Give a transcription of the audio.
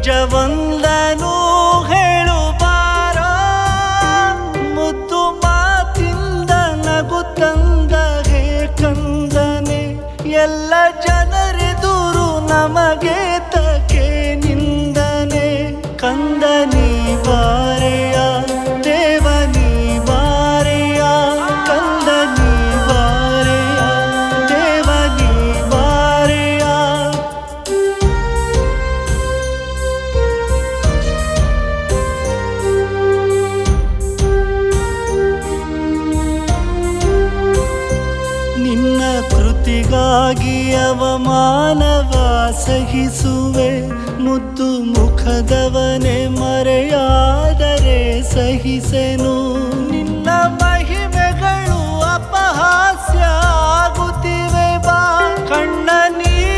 ನಿಜವೊಂದನು ಹೇಳುವಾರ ಮುದ್ದು ಮಾತಿಂದ ನಗು ತಂದ ಹೇ ಕಂದನೆ ಎಲ್ಲ ಜನರೆದುರು ನಮಗೆ ತಕೆ ನಿಂದನೆ ಕಂದ ನೀ ಬಾರೆಯ ದೇವ ನೀ ಬಾರೆಯ ಕಂದ ನೀ ಬಾರೆಯ ದೇವ ನೀ ಬಾರೆಯ ನಿನ್ನ ಕೃತಿಗಾಗಿ ಅವಮಾನವ ಸಹಿಸುವೆ ಮುದ್ದು ಮುಖದವನೇ ಮರೆಯಾದರೆ ಸಹಿಸೆನು ನಿನ್ನ ಮಹಿಮೆಗಳು ಅಪಹಾಸ್ಯ ಆಗುತ್ತಿವೆ ಬಾ ಕಣ್ಣ ನೀ